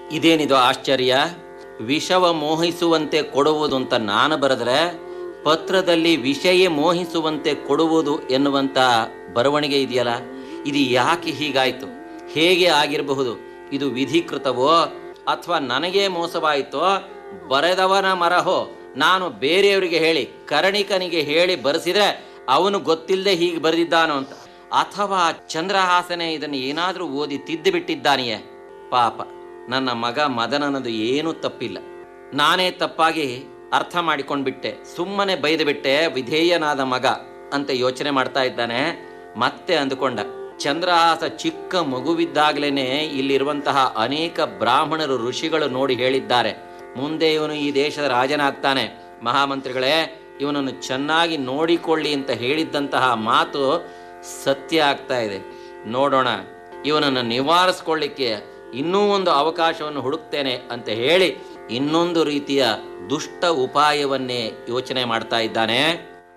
ಇದೇನಿದು ಆಶ್ಚರ್ಯ ವಿಷವ ಮೋಹಿಸುವಂತೆ ಕೊಡುವುದು ಅಂತ ನಾನು ಬರೆದ್ರೆ ಪತ್ರದಲ್ಲಿ ವಿಷಯ ಮೋಹಿಸುವಂತೆ ಕೊಡುವುದು ಎನ್ನುವಂತ ಬರವಣಿಗೆ ಇದೆಯಲ್ಲ ಇದು ಯಾಕೆ ಹೀಗಾಯ್ತು ಹೇಗೆ ಆಗಿರಬಹುದು ಇದು ವಿಧಿಕೃತವೋ ಅಥವಾ ನನಗೇ ಮೋಸವಾಯಿತೋ ಬರೆದವನ ಮರಹೋ ನಾನು ಬೇರೆಯವರಿಗೆ ಹೇಳಿ ಕರ್ಣಿಕನಿಗೆ ಹೇಳಿ ಬರೆಸಿದ್ರೆ ಅವನು ಗೊತ್ತಿಲ್ಲದೆ ಹೀಗೆ ಬರೆದಿದ್ದಾನೋ ಅಂತ ಅಥವಾ ಚಂದ್ರಹಾಸನೆ ಇದನ್ನು ಏನಾದರೂ ಓದಿ ತಿದ್ದು ಬಿಟ್ಟಿದ್ದಾನೆಯೇ ಪಾಪ ನನ್ನ ಮಗ ಮದನನದು ಏನೂ ತಪ್ಪಿಲ್ಲ ನಾನೇ ತಪ್ಪಾಗಿ ಅರ್ಥ ಮಾಡಿಕೊಂಡ್ಬಿಟ್ಟೆ ಸುಮ್ಮನೆ ಬೈದು ಬಿಟ್ಟೆ ವಿಧೇಯನಾದ ಮಗ ಅಂತ ಯೋಚನೆ ಮಾಡ್ತಾ ಇದ್ದಾನೆ ಮತ್ತೆ ಅಂದುಕೊಂಡ ಚಂದ್ರಹಾಸ ಚಿಕ್ಕ ಮಗುವಿದ್ದಾಗಲೇ ಇಲ್ಲಿರುವಂತಹ ಅನೇಕ ಬ್ರಾಹ್ಮಣರು ಋಷಿಗಳು ನೋಡಿ ಹೇಳಿದ್ದಾರೆ ಮುಂದೆ ಇವನು ಈ ದೇಶದ ರಾಜನಾಗ್ತಾನೆ ಮಹಾಮಂತ್ರಿಗಳೇ ಇವನನ್ನು ಚೆನ್ನಾಗಿ ನೋಡಿಕೊಳ್ಳಿ ಅಂತ ಹೇಳಿದ್ದಂತಹ ಮಾತು ಸತ್ಯ ಆಗ್ತಾ ಇದೆ ನೋಡೋಣ ಇವನನ್ನು ನಿವಾರಿಸ್ಕೊಳ್ಳಿಕ್ಕೆ ಇನ್ನೂ ಒಂದು ಅವಕಾಶವನ್ನು ಹುಡುಕ್ತೇನೆ ಅಂತ ಹೇಳಿ ಇನ್ನೊಂದು ರೀತಿಯ ದುಷ್ಟ ಉಪಾಯವನ್ನೇ ಯೋಚನೆ ಮಾಡ್ತಾ ಇದ್ದಾನೆ